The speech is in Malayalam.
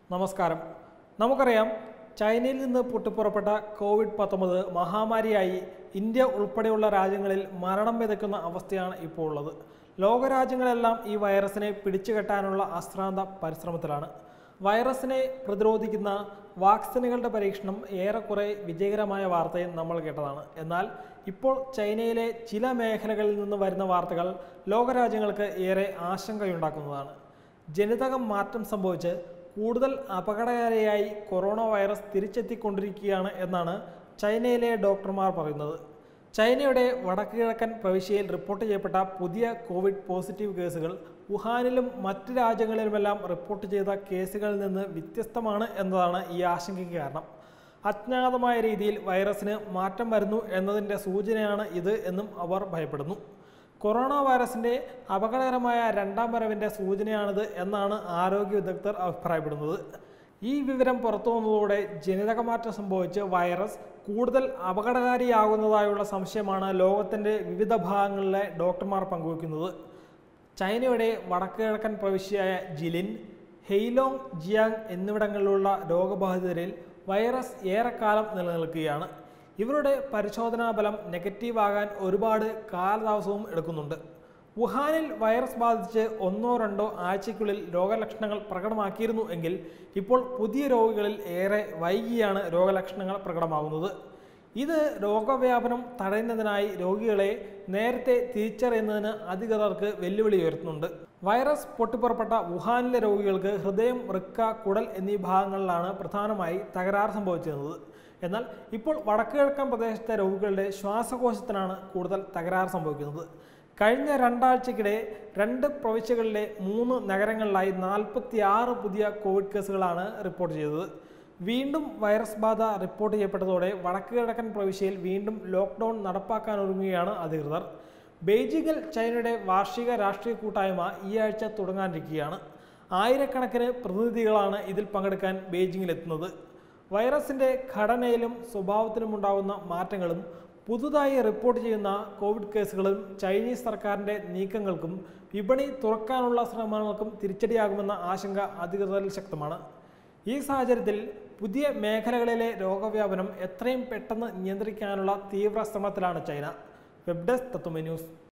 നമസ്കാരം നമുക്കറിയാം ചൈനയിൽ നിന്ന് പൊട്ടിപ്പുറപ്പെട്ട കോവിഡ് പത്തൊമ്പത് മഹാമാരിയായി ഇന്ത്യ ഉൾപ്പെടെയുള്ള രാജ്യങ്ങളിൽ മരണം വിതയ്ക്കുന്ന അവസ്ഥയാണ് ഇപ്പോൾ ഉള്ളത് ലോകരാജ്യങ്ങളെല്ലാം ഈ വൈറസിനെ പിടിച്ചുകെട്ടാനുള്ള അശ്രാന്ത പരിശ്രമത്തിലാണ് വൈറസിനെ പ്രതിരോധിക്കുന്ന വാക്സിനുകളുടെ പരീക്ഷണം ഏറെക്കുറെ വിജയകരമായ വാർത്തയും നമ്മൾ കേട്ടതാണ് എന്നാൽ ഇപ്പോൾ ചൈനയിലെ ചില മേഖലകളിൽ നിന്ന് വരുന്ന വാർത്തകൾ ലോകരാജ്യങ്ങൾക്ക് ഏറെ ആശങ്കയുണ്ടാക്കുന്നതാണ് ജനിതകം മാറ്റം സംഭവിച്ച് കൂടുതൽ അപകടകാരിയായി കൊറോണ വൈറസ് തിരിച്ചെത്തിക്കൊണ്ടിരിക്കുകയാണ് എന്നാണ് ചൈനയിലെ ഡോക്ടർമാർ പറയുന്നത് ചൈനയുടെ വടക്ക് കിഴക്കൻ പ്രവിശ്യയിൽ റിപ്പോർട്ട് ചെയ്യപ്പെട്ട പുതിയ കോവിഡ് പോസിറ്റീവ് കേസുകൾ വുഹാനിലും മറ്റ് രാജ്യങ്ങളിലുമെല്ലാം റിപ്പോർട്ട് ചെയ്ത കേസുകളിൽ നിന്ന് വ്യത്യസ്തമാണ് എന്നതാണ് ഈ ആശങ്കയ്ക്ക് കാരണം അജ്ഞാതമായ രീതിയിൽ വൈറസിന് മാറ്റം വരുന്നു എന്നതിൻ്റെ സൂചനയാണ് ഇത് എന്നും അവർ ഭയപ്പെടുന്നു കൊറോണ വൈറസിന്റെ അപകടകരമായ രണ്ടാം വരവിന്റെ സൂചനയാണിത് എന്നാണ് ആരോഗ്യ വിദഗ്ധർ അഭിപ്രായപ്പെടുന്നത് ഈ വിവരം പുറത്തു വന്നതോടെ ജനിതകമാറ്റം സംഭവിച്ച് വൈറസ് കൂടുതൽ അപകടകാരിയാകുന്നതായുള്ള സംശയമാണ് ലോകത്തിന്റെ വിവിധ ഭാഗങ്ങളിലെ ഡോക്ടർമാർ പങ്കുവയ്ക്കുന്നത് ചൈനയുടെ വടക്ക് കിഴക്കൻ പ്രവിശ്യയായ ജിലിൻ ഹെയ്ലോങ് ജിയാങ് എന്നിവിടങ്ങളിലുള്ള രോഗബാധിതരിൽ വൈറസ് ഏറെക്കാലം നിലനിൽക്കുകയാണ് ഇവരുടെ പരിശോധനാ ഫലം നെഗറ്റീവ് ആകാൻ ഒരുപാട് കാലതാമസവും എടുക്കുന്നുണ്ട് വുഹാനിൽ വൈറസ് ബാധിച്ച് ഒന്നോ രണ്ടോ ആഴ്ചയ്ക്കുള്ളിൽ രോഗലക്ഷണങ്ങൾ പ്രകടമാക്കിയിരുന്നു എങ്കിൽ ഇപ്പോൾ പുതിയ രോഗികളിൽ ഏറെ വൈകിയാണ് രോഗലക്ഷണങ്ങൾ പ്രകടമാകുന്നത് ഇത് രോഗവ്യാപനം തടയുന്നതിനായി രോഗികളെ നേരത്തെ തിരിച്ചറിയുന്നതിന് അധികൃതർക്ക് വെല്ലുവിളി ഉയർത്തുന്നുണ്ട് വൈറസ് പൊട്ടിപ്പുറപ്പെട്ട വുഹാനിലെ രോഗികൾക്ക് ഹൃദയം വൃക്ക കുടൽ എന്നീ ഭാഗങ്ങളിലാണ് പ്രധാനമായി തകരാർ സംഭവിച്ചിരുന്നത് എന്നാൽ ഇപ്പോൾ വടക്കുകിഴക്കൻ പ്രദേശത്തെ രോഗികളുടെ ശ്വാസകോശത്തിനാണ് കൂടുതൽ തകരാർ സംഭവിക്കുന്നത് കഴിഞ്ഞ രണ്ടാഴ്ചക്കിടെ രണ്ട് പ്രവിശ്യകളിലെ മൂന്ന് നഗരങ്ങളിലായി നാൽപ്പത്തി ആറ് പുതിയ കോവിഡ് കേസുകളാണ് റിപ്പോർട്ട് ചെയ്തത് വീണ്ടും വൈറസ് ബാധ റിപ്പോർട്ട് ചെയ്യപ്പെട്ടതോടെ വടക്ക് കിഴക്കൻ പ്രവിശ്യയിൽ വീണ്ടും ലോക്ക്ഡൗൺ നടപ്പാക്കാനൊരുങ്ങുകയാണ് അധികൃതർ ബെയ്ജിങ്ങിൽ ചൈനയുടെ വാർഷിക രാഷ്ട്രീയ കൂട്ടായ്മ ഈ ആഴ്ച തുടങ്ങാനിരിക്കുകയാണ് ആയിരക്കണക്കിന് പ്രതിനിധികളാണ് ഇതിൽ പങ്കെടുക്കാൻ ബെയ്ജിങ്ങിലെത്തുന്നത് വൈറസിന്റെ ഘടനയിലും സ്വഭാവത്തിലും ഉണ്ടാകുന്ന മാറ്റങ്ങളും പുതുതായി റിപ്പോർട്ട് ചെയ്യുന്ന കോവിഡ് കേസുകളും ചൈനീസ് സർക്കാരിന്റെ നീക്കങ്ങൾക്കും വിപണി തുറക്കാനുള്ള ശ്രമങ്ങൾക്കും തിരിച്ചടിയാകുമെന്ന ആശങ്ക അധികൃതരിൽ ശക്തമാണ് ഈ സാഹചര്യത്തിൽ പുതിയ മേഖലകളിലെ രോഗവ്യാപനം എത്രയും പെട്ടെന്ന് നിയന്ത്രിക്കാനുള്ള തീവ്ര ശ്രമത്തിലാണ് ചൈന വെബ് ഡെസ്ക് തത്വമേ ന്യൂസ്